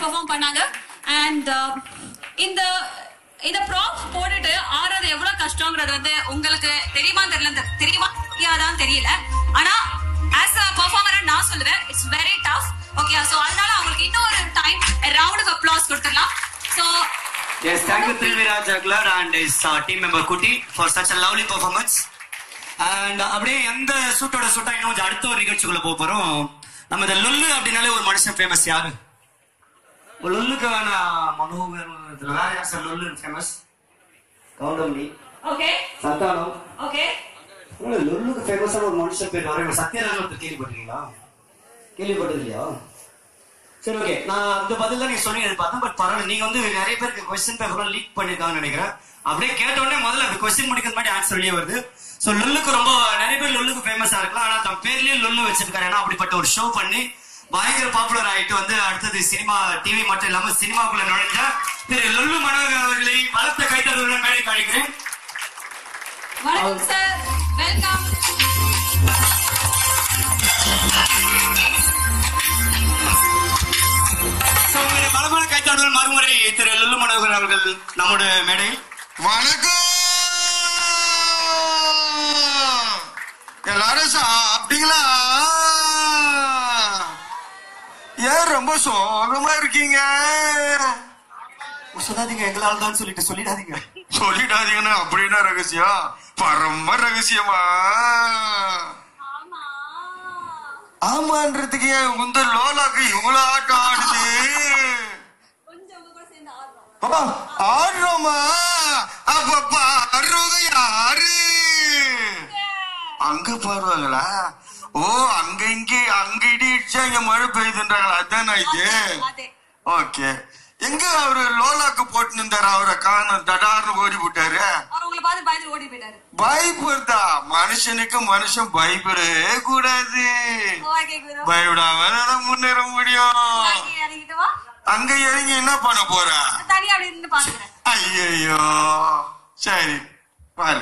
Perform பண்ணாங்க and இந்த இந்த ப்ராப் போட்டுட்டு ஆடுறது எவ்வளவு கஷ்டங்கிறது வந்து உங்களுக்கு தெரியுமா தெரியல தெ- தெரியுமா தெரியாதான்னு தெரியல ஆனா ஆஸ் அ பெர்ஃபார்மரா நான் சொல்லுவேன் it's very tough okay so அதனால அவங்களுக்கு இன்னொரு டைம் ரவுண்ட் அப்ளாஸ் கொடுத்துடலாம் so Yes, thank you Prithviraj Aglar and his uh, team member Kuti for such a lovely performance. And uh, அப்படியே எந்த சூட்டோட சூட்டா இன்னும் கொஞ்சம் அடுத்த ஒரு நிகழ்ச்சிக்குள்ள போக போறோம் நம்ம இந்த லுல்லு அப்படின்னாலே ஒரு மனுஷன் ஃபேமஸ் யாரு ஒரு லுல்லுக்கு வேணா மனோகர் வேற யார் சார் லுல்லு famous Goundamani okay Santhanam okay உங்களை லுல்லுக்கு ஃபேமஸான ஒரு மனுஷன் பேர் வர சத்யராஜ் ஒருத்தர் கேள்விப்பட்டிருக்கீங்களா கேள்விப்பட்டது இல்லையா சரி ஓகே நான் அந்த பதில் தான் நீங்க சொன்னீங்க பார்த்தேன் பட் பரவாயில்ல நீங்க வந்து நிறைய பேருக்கு கொஸ்டின் பேப்பர்லாம் லீக் பண்ணிருக்காங்கன்னு நினைக்கிறேன் அப்படியே கேட்ட உடனே முதல்ல அந்த கொஸ்டின் முடிக்கிறது மாதிரி ஆன்சர் வெளியே வருது ஸோ லுல்லுக்கு ரொம்ப நிறைய பேர் லுல்லுக்கு ஃபேமஸா இருக்கலாம் ஆனா தன் பேர்லயே லுல்லு வச்சிருக்காரு ஏன்னா அப்படிப்பட்ட ஒரு ஷோ பண்ணி பயங்கர பாப்புலர் ஆயிட்டு வந்து அடுத்தது சினிமா டிவி மட்டும் இல்லாம சினிமாக்குள்ள நுழைஞ்ச திரு லுல்லு மனோகர் அவர்களை பலத்த கைத்தறுடன் மேடை கழிக்கிறேன் வணக்கம் சார் வெல்கம் So, உங்களுடைய பலமான கைத்தாடுதல் மறுமுறை திரு லுல்லு மனோகர் அவர்கள் நம்முடைய மேடை வணக்கம் எல்லாரும் சாப்பிட்டீங்களா ஏன் ரொம்ப சோகமா இருக்கீங்க சொல்லாதீங்க எங்களால் தான் சொல்லிட்டு சொல்லிடாதீங்க சொல்லிடாதீங்கன்னு அப்படின்னா ரகசியம் பரம ரகசியமா ஆமா ஆமான்றதுக்கு ஏன் உந்த லோலாக்கு இவ்வளவு ஆட்டம் ஆடுது கொஞ்சம் உங்க கூட சேர்ந்து ஆடுறோம் அப்பா, ஆடுறோமா அப்ப பாடுறது யாரு அங்க பாடுவாங்களா ஓ அங்க இங்க அங்க இடி இடிச்சா இங்க மழை பெய்யுதுன்றாங்களா அதானா இது அதே ஓகே எங்க அவரு லோலாக்கு போட்டு நின்றாரு அவரை காணும் தடார்னு ஓடி விட்டாரு அவர் உங்களை பார்த்து பயந்து ஓடி போயிட்டாரு பயப்படுதா மனுஷனுக்கு மனுஷன் பயப்படவே கூடாது ஓகே குரு பயப்படாம தான் முன்னேற முடியும் ஓகே, இறங்கிட்டு வா அங்க இறங்கி என்ன பண்ண போற தனியா அப்படி இருந்து பாக்குறேன் ஐயோ சரி பாரு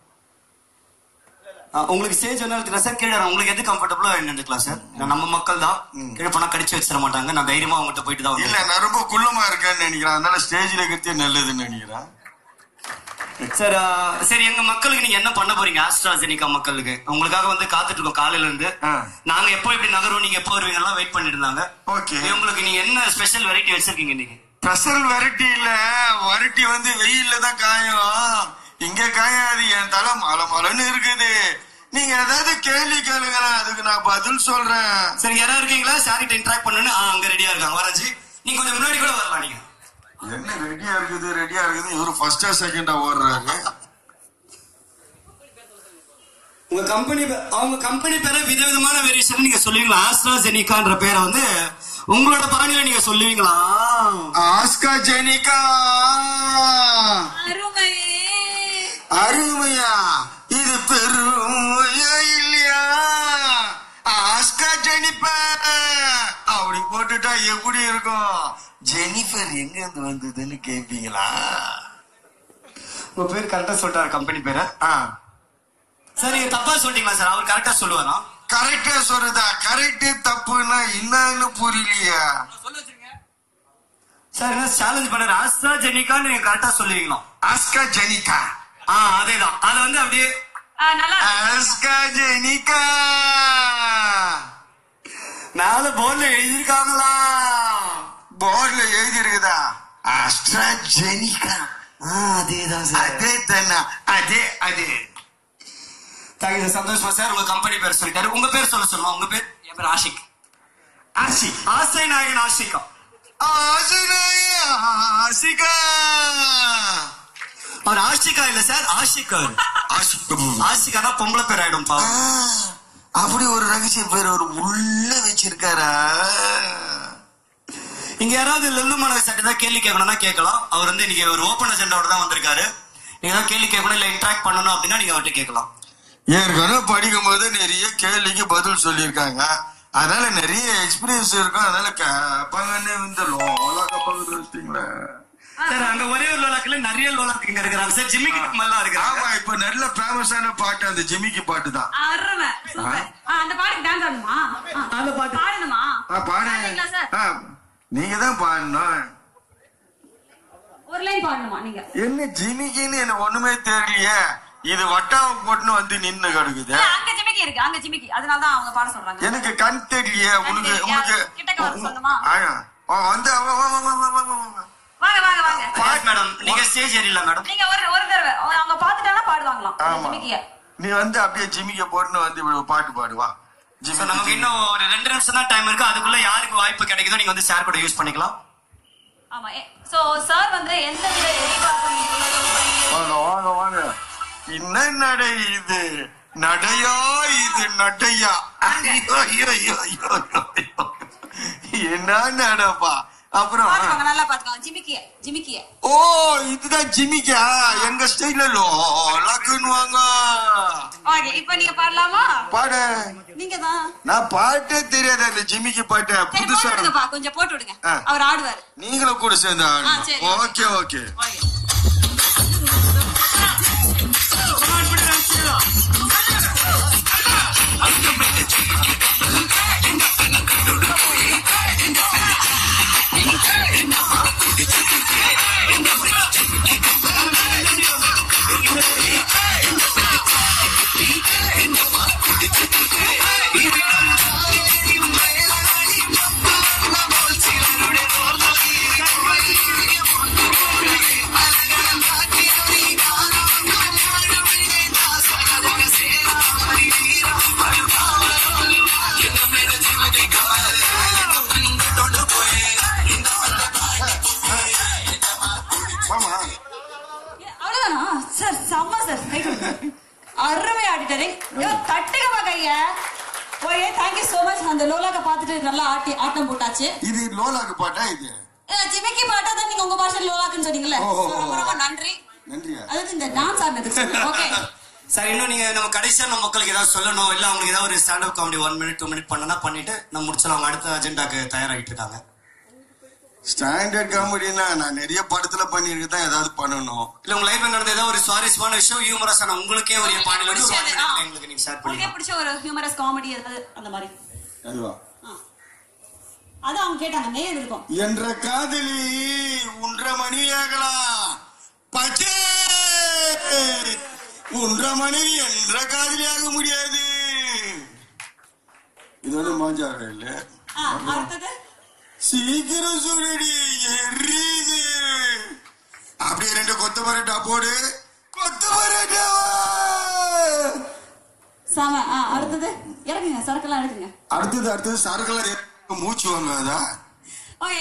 உங்களுக்கு ஸ்டேஜ் என்ன இருக்குல்ல சார் கீழே உங்களுக்கு எது கம்ஃபர்டபுளோ நின்றுக்கலாம் சார் நம்ம மக்கள் தான் கீழே போனா கடிச்சு வச்சிட மாட்டாங்க நான் தைரியமா அவங்ககிட்ட போயிட்டு தான் இல்ல வந்தேன் நான் ரொம்ப குள்ளமா இருக்கேன்னு நினைக்கிறேன் அதனால ஸ்டேஜ்ல இருக்கிறதே நல்லதுன்னு நினைக்கிறேன் சார் ஆ, சரி எங்க மக்களுக்கு நீங்க என்ன பண்ண போறீங்க ஆஸ்ட்ராஜெனிகா மக்களுக்கு உங்களுக்காக வந்து காத்துட்டு இருக்கோம் காலையில இருந்து ஆ. நாங்க எப்போ இப்படி நகரும் நீங்க எப்போ வருவீங்க எல்லாம் வெயிட் பண்ணிட்டு இருந்தாங்க ஓகே உங்களுக்கு நீங்க என்ன ஸ்பெஷல் வெரைட்டி வச்சிருக்கீங்க நீங்க ஸ்பெஷல் வெரைட்டி இல்ல வரட்டி வந்து வெயில்ல தான் காயும் இங்க காயாது என் தலை மலை மலைன்னு இருக்குது நீங்க ஏதாவது கேள்வி கேளுங்களேன் அதுக்கு நான் பதில் சொல்றேன் சரி யாராவது இருக்கீங்களா சாரிட்ட இன்ட்ராக்ட் பண்ணணும்னு ஆ, அங்க ரெடியா இருக்காங்க வரஞ்சி நீங்க கொஞ்சம் முன்னாடி கூட வரலாம் நீங்க என்ன ரெடியா இருக்குது ரெடியா இருக்குது இவரு ஃபர்ஸ்டா செகண்டா ஓடுறாரு உங்க கம்பெனி அவங்க கம்பெனி பேரை விதவிதமான வேரியேஷன் நீங்க சொல்லுவீங்களா ஆஸ்ட்ராஜெனிகான்ற பேரை வந்து உங்களோட பாணியில நீங்க சொல்லுவீங்களா ஆஸ்கா ஜெனிகா அருமையே அருமையா இது பெருமையா இல்லையா ஆஸ்கா ஜெனிஃபர் அப்படி போட்டுட்டா எப்படி இருக்கும் ஜெனிஃபர் எங்க இருந்து வந்ததுன்னு கேப்பீங்களா உங்க பேர் கரெக்டா சொல்லிட்டாரு கம்பெனி பேரை ஆ சார் நீங்க தப்பா சொல்லிட்டீங்களா சார் அவர் கரெக்டா சொல்லுவாரா கரெக்டா சொல்றதா கரெக்ட் தப்புன்னா என்னன்னு புரியலையா சார் என்ன சேலஞ்ச் பண்ணாரு ஆஸ்ட்ராஜெனிகான்னு நீங்க கரெக்டா சொல்லுவீங்களா ஆஸ்கா ஜெனிகா ஆ அதேதான் அது வந்து அப்படியே ஆ, நல்லா இருக்கு. ஆஸ்கா ஜெனிகா மேல போர்ட்ல எழுதியிருக்காங்களா போர்ட்ல எழுதி இருக்குதா ஆஸ்ட்ரா ஜெனிகா ஆ அதேதான் சார் அதே தானே அதே அதே தேங்க்யூ சார் சந்தோஷமா சார் உங்க கம்பெனி பேர் சொல்லிட்டாரு உங்க பேர் சொல்ல சொல்லுமா உங்க பேர் என் பேர் ஆஷிக் ஆசிக் ஆசை நாயகன் ஆஷிகா ஆசிரியா ஆசிகா அவர் ஆஷிகா இல்ல சார் ஆஷிகா ஆஷிகா தான் பொம்பளை பேர் ஆயிடும் ஆ, பாவம் அப்படி ஒரு ரகசிய பேர் ஒரு உள்ள வச்சிருக்காரா இங்க யாராவது லெல்லு மனோகர் சார் ஏதாவது கேள்வி கேட்கணும்னா கேட்கலாம் அவர் வந்து இன்னைக்கு ஒரு ஓப்பன் அஜெண்டாவோட தான் வந்திருக்காரு நீங்க ஏதாவது கேள்வி கேட்கணும் இல்ல இன்டராக்ட் பண்ணணும் அப்படின்னா நீங்க அவர்கிட்ட கேட்கலாம் ஏற்கனவே படிக்கும் போது நிறைய கேள்விக்கு பதில் சொல்லியிருக்காங்க அதனால நிறைய எக்ஸ்பீரியன்ஸ் இருக்கும் அதனால கேப்பாங்கன்னு இந்த லோலா கப்பாங்க வச்சிட்டீங்களே சார் அங்க ஒரே ஒரு லோலாக்குல நிறைய லோலாக்கு இங்க இருக்கிறாங்க சார் ஜிம்மிக்கு மேலாம் இருக்கிறாங்க ஆமா இப்ப நல்ல ஃபேமஸான பாட்டு அந்த ஜிமிக்கி பாட்டு தான் அருமை சூப்பர் ஆ, அந்த பாட்டுக்கு டான்ஸ் ஆடணுமா ஆ, அந்த பாட்டு பாடணுமா ஆ, பாடு பாடுறீங்களா சார் ஆ, நீங்க தான் பாடணும் ஒரு லைன் பாடணுமா நீங்க என்ன ஜிமிக்கின்னு எனக்கு ஒண்ணுமே தெரியலையே இது வட்டாவும் போட்டுன்னு வந்து நின்னு கிடக்குது இல்ல, அங்க ஜிமிக்கி இருக்கு அங்க ஜிமிக்கி அதனால தான் அவங்க பாட சொல்றாங்க எனக்கு கண் தெரியலையே உனக்கு தெரியலையா? உனக்கு கிட்டக்க வர சொல்லுமா? ஆயா. வா, வந்து வா, வா, வா, வா, வா, வா, வா, வா. வாங்க வாங்க வாங்க பாட் மேடம் நீங்க ஸ்டேஜ் ஏறிடல மேடம் நீங்க ஒரு ஒரு தடவை அவங்க பாத்துட்டாங்கன்னா பாடுவாங்களாம் அந்த ஆமா ஜிமிக்கிய நீ வந்து அப்படியே ஜிமிக்க போட்டுன்னு வந்து இப்படி ஒரு பாட்டு பாடுவா So, நமக்கு இன்னும் ஒரு ரெண்டு நிமிஷம் தான் டைம் இருக்கு அதுக்குள்ள யாருக்கு வாய்ப்பு கிடைக்குதோ நீங்க வந்து ஷேர் கூட யூஸ் பண்ணிக்கலாம் ஆமா சோ சார் வந்து எந்த வித எதிர்பார்ப்பும் இல்லாத வாங்க வாங்க வாங்க என்ன நடை இது நடையா இது நடையா ஐயோ, ஐயோ, ஐயோ, ஐயோ, ஐயோ. என்ன நடப்பா அப்புறம் பாத்துக்கோங்க நல்லா பாத்துக்கோங்க ஜிமிக்கிய ஜிமிக்கிய ஓ இதுதான் ஜிமிக்கா எங்க ஸ்டைல லக்குன்னு வாங்க ஓகே இப்போ நீங்க பாடலாமா பாடு நீங்க தான் நான் பாட்டே தெரியாது அந்த ஜிமிக்கி பாட்டு சரி போட்டு புதுசா விடுங்கப்பா கொஞ்சம் போட்டு விடுங்க ஆ. அவர் ஆடுவாரு நீங்களும் கூட சேர்ந்து ஆ, சரி. ஓகே ஓகே மாமா ஏ, அவ்வளவுதானா சார் செம்ம சார் கை கொடுங்க. அருமை ஆடிட்டாரு ஐயோ, தட்டுங்கப்பா கைய ஓகே தேங்க்யூ சோ மச் அந்த லோலாக்க பார்த்துட்டு நல்லா ஆட்டி ஆட்டம் போட்டாச்சு இது லோலாக்கு பாட்டா இது அஹ், ஜிமிக்கி பாட்டா தான் நீங்க உங்க பாஷையில் லோலாக்குன்னு சொன்னீங்கல்ல ஓ, ஓ, So, ரொம்ப ரொம்ப நன்றி நன்றியா அதாவது இந்த டான்ஸ் ஆடினதுக்கு ஓகே சார் இன்னும் நீங்க நம்ம கடைசியா நம்ம மக்களுக்கு ஏதாவது சொல்லணும் இல்ல அவங்களுக்கு ஏதாவது ஒரு stand up comedy one minute two minute பண்ணனா பண்ணிட்டு நம்ம முடிச்சலாம் அவங்க அடுத்த அஜெண்டாக்கு தயாராகிட்டு இருக்காங்க ஸ்டாண்டர்ட் காமெடினா நான் நிறைய படத்துல பண்ணிருக்கு தான் ஏதாவது பண்ணணும் இல்ல உங்க லைஃப்ல நடந்த ஏதாவது ஒரு சுவாரஸ்யமான விஷயம் ஹியூமரஸான உங்களுக்கே ஒரு பாடலோட பிடிச்சது, ஆ. எங்களுக்கு நீங்க ஷேர் உங்களுக்கே பண்ணிக்கலாம் பிடிச்ச ஒரு ஹியூமரஸ் காமெடி ஏதாவது அந்த மாதிரி அதுவா ஆ. அது அவங்க கேட்டாங்க நேர் இருக்கும் என்ற காதலி ஒன்றரை மணி ஆகலாம் பச்சே ஒன்றரை மணி என்ற காதலி ஆக முடியாது இது வந்து மாஞ்சாக இல்ல ஆ, அடுத்தது சீக்கிரம் சொல்லுடி எரியுது அப்படியே ரெண்டு கொத்த பரோட்டா போடு கொத்த பரோட்டா சாம ஆ அடுத்தது இறக்குங்க சரக்கெல்லாம் எடுக்குங்க அடுத்தது அடுத்தது சரக்குல மூச்சு வாங்காதா ஓகே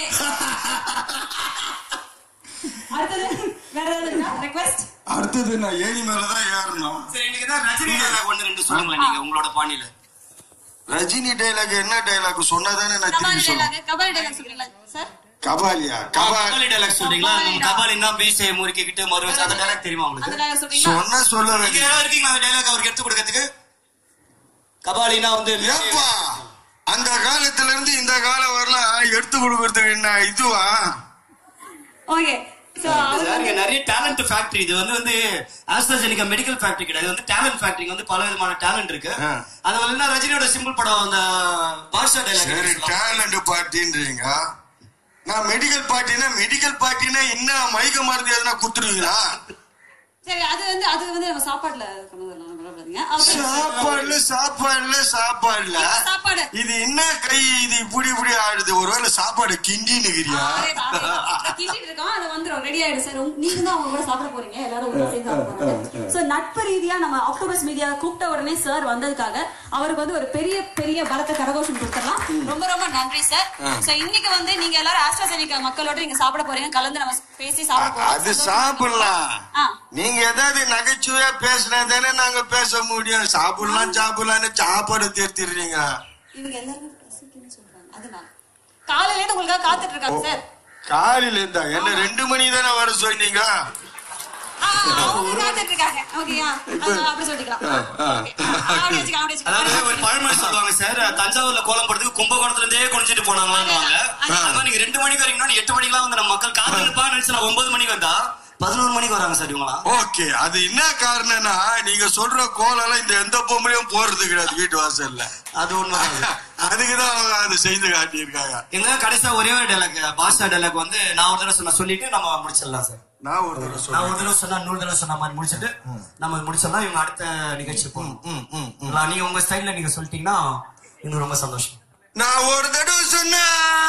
அடுத்தது வேற ஏதாவது இருக்கா ரெக்வெஸ்ட் அடுத்தது நான் ஏணி மேலதான் ஏறணும் சரி இன்னைக்கு தான் ரஜினி dialogue ஒண்ணு ரெண்டு சொல்லுங்களேன் நீங்க உங்களோட பாணியில ரஜினி டைலாக் என்ன டைலாக் சொன்னாதானே நான் கபாலி திரும்பி சொல்லுவேன் டைலாக் கபாலி டைலாக் சொல்றீங்களா சார் கபாலியா கபால் கபாலி டைலாக் சொல்றீங்களா நம்ம கபாலி தான் பீசை முறுக்கிக்கிட்டு மறு வச்சு அந்த டைலாக் தெரியுமா அந்த உங்களுக்கு டைலாக் சொல்றீங்களா சொன்ன சொல்ல நீங்க யாராவது இருக்கீங்களா அந்த டைலாக் அவருக்கு எடுத்து கொடுக்கறதுக்கு கபாலினா வந்து ஏப்பா அந்த காலத்துல இருந்து இந்த காலம் வரலாம் எடுத்து கொடுக்கறதுக்கு என்ன இதுவா ஓகே சோ சார் இங்க நிறைய டேலண்ட் ஃபேக்டரி இது வந்து வந்து ஆஸ்ட்ராஜெனிகா மெடிக்கல் ஃபேக்டரி கிடையாது இது வந்து டேலண்ட் ஃபேக்டரி வந்து பல விதமான டேலண்ட் இருக்கு ஆ. அது வந்து ரஜினியோட சிம்பிள் படம் அந்த பாஷா சரி டைலாக் டேலண்ட் பார்ட்டின்றீங்க நான் மெடிக்கல் பார்ட்டினா மெடிக்கல் பார்ட்டினா என்ன மயக்க மருந்து எதுனா குத்துருவீங்களா சரி அது வந்து அது வந்து நம்ம சாப்பாடுல கொண்டு வரலாங்க ஓகே சாப்பாடுல சாப்பாடுல சாப்பாடுல சாப்பாடு இது என்ன கை இது இப்படி இப்படி ஆடுது ஒருவேளை சாப்பாடு கிண்டினுக்கிறியா கிண்டிட்டு இருக்கோம் அது வந்துரும் ரெடி ஆயிடும் சார் உங்க- நீங்க தான் அவங்க கூட சாப்பிட போறீங்க எல்லாரும் ஒண்ணா சேர்ந்து சாப்பிட போறாங்க சோ நட்பு ரீதியா நம்ம அக்டோபர்ஸ் மீடியா கூப்பிட்ட உடனே சார் வந்ததுக்காக அவருக்கு வந்து ஒரு பெரிய பெரிய பலத்த கரகோஷம் கொடுத்துடலாம் ரொம்ப ரொம்ப நன்றி சார் சோ இன்னைக்கு வந்து நீங்க எல்லாரும் ஆஸ்ட்ராசெனிகா மக்களோட நீங்க சாப்பிட போறீங்க கலந்து நம்ம பேசி சாப்பிட போறோம் அது சாப்பிடலாம் ஆ. நீங்க ஏதாவது நகைச்சுவையா பேசினா தானே நாங்க பேச முடியும் சாப்பிடலாம் சாப்பிடலாம்னு சாப்பாடு தேர்த்திடுறீங்க இவங்க எல்லாரும் பசிக்குன்னு சொல்றாங்க அதனால காலையில இருந்து உங்களுக்காக காத்துட்டு இருக்காங்க சார் காலையில இருந்தா என்ன ரெண்டு மணி தானே வர சொன்னீங்க ஆ, அவங்க காத்துட்டு இருக்காங்க ஓகேயா அதனால அப்படி சொல்லிக்கலாம் ஆ, ஆ. Okay. ஆ, அப்படி வச்சுக்கலாம் அப்படி அதாவது வச்சுக்கலாம் ஒரு பழமொழி சொல்லுவாங்க சார் தஞ்சாவூர்ல கோலம் போடுறதுக்கு கும்பகோணத்துல இருந்தே குடிச்சிட்டு போனாங்களான்னு அது மாதிரி நீங்க ரெண்டு மணிக்கு வரீங்கன்னா எட்டு மணிக்கெல்லாம் வந்து நம்ம மக்கள் காத்திருப்பான்னு நினைச்சு நான் ஒன்பது மணிக்கு வந்தா பதினோரு மணிக்கு வராங்க சார் இவங்களாம் ஓகே அது என்ன காரணம்னா நீங்க சொல்ற கோலெல்லாம் இந்த எந்த பொம்பளையும் போறது கிடையாது வீட்டு வாசல்ல அது ஒண்ணு அதுக்குதான் அவங்க அதை செய்து காட்டியிருக்காங்க எங்க கடைசியா ஒரே ஒரு டைலாக் பாஷா டைலாக் வந்து நான் ஒரு தடவை சொன்ன சொல்லிட்டு நம்ம முடிச்சிடலாம் சார் நான் ஒரு தடவை நான் சொல்றேன் ஒரு தடவை சொன்னா நூறு தடவை சொன்ன மாதிரி முடிச்சிட்டு நம்ம முடிச்சிடலாம் இவங்க அடுத்த நிகழ்ச்சி போகணும் ம், ம், ம். நீங்க உங்க ஸ்டைல்ல நீங்க சொல்லிட்டீங்கன்னா இன்னும் ரொம்ப சந்தோஷம் நான் ஒரு தடவை சொன்ன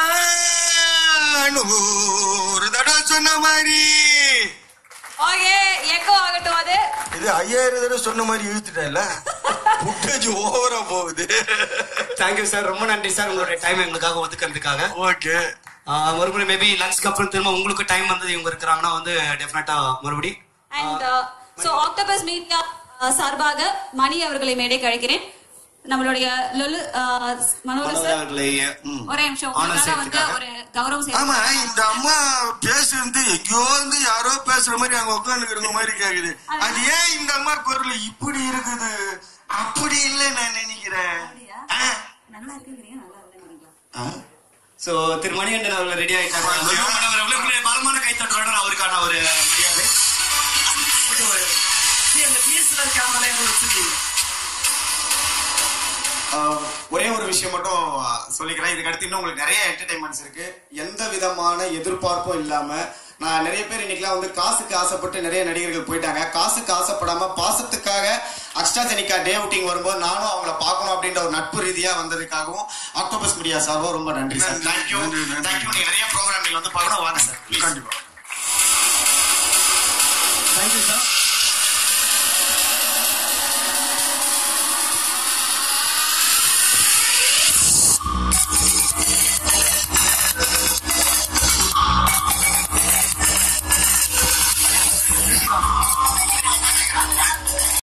ஒரு தடவை சொன்ன மாதிரி ஓகே எக்கோ ஆகட்டும் அது இது ஐயாயிரம் தடவை சொன்ன மாதிரி இழுத்துட்டேன்ல புட்டேஜ் ஓவரா போகுது தேங்க்யூ சார் ரொம்ப நன்றி சார் உங்களுடைய டைம் எங்களுக்காக ஒதுக்கிறதுக்காக ஓகே ஆஹ் மறுபடியும் மேபி லஞ்ச்க்கு அப்புறம் திரும்ப உங்களுக்கு டைம் வந்து இவங்க இருக்கிறாங்கன்னா வந்து டெஃபினட்டா மறுபடி அண்ட் சோ ஆக்டோபஸ் மீடியா சார்பாக மணி அவர்களை மேடைக்கு அழைக்கிறேன் நம்மளுடைய லொலு uh, மனோகர் சார் அவர்களை ம், ஒரே நிமிஷம் honor உங்களுக்காக வந்து செய்யறதுக்காக. ஒரு கௌரவம் ஆமா செய்ய இந்த அம்மா பேசுறது எங்கேயோ வந்து யாரோ பேசுற மாதிரி அங்க உட்காந்துக்கிற மாதிரி கேக்குது அது ஏன் இந்த அம்மா குரல் இப்படி இருக்குது அப்படி இல்லை நான் நினைக்கிறேன் ஆ? நல்லா இருக்குங்கிறீங்க நல்லா இல்லைங்கிறீங்களா ஆ? சோ திரு மணிகண்டன் அவர்கள் ரெடி ஆயிட்டாங்க மணிகண்டன் அவர்கள் அவர்களுக்கு பலமான கை தட்டுறாங்க அவருக்கான ஒரு மரியாதை ஒரு சரி, அந்த DSLR கேமரா எங்க வச்சிருக்கீங்க ஆஹ் ஒரே ஒரு விஷயம் மட்டும் சொல்லிக்கிறேன் இதுக்கு அடுத்து இன்னும் உங்களுக்கு நிறைய என்டர்டைன்மெண்ட்ஸ் இருக்கு எந்த விதமான எதிர்பார்ப்பும் இல்லாம நான் நிறைய பேர் இன்னைக்கெல்லாம் வந்து காசுக்கு ஆசைப்பட்டு நிறைய நடிகர்கள் போயிட்டாங்க காசுக்கு ஆசைப்படாம பாசத்துக்காக அக்ஸ்ட்ராஜெனிக்கா டே அவுட்டிங் வரும்போது நானும் அவங்கள பார்க்கணும் அப்படின்ற ஒரு நட்பு ரீதியா வந்ததுக்காகவும் ஆக்டோபஸ் மீடியா சார்பாக ரொம்ப நன்றி சார் நன்றி, தேங்க்யூ நன்றி, நன்றி. தேங்க்யூ நீங்க நிறைய ப்ரோக்ராம் நீங்க வந்து பார்க்கணும் வாங்க சார் கண்டிப்பா தேங்க்யூ சார்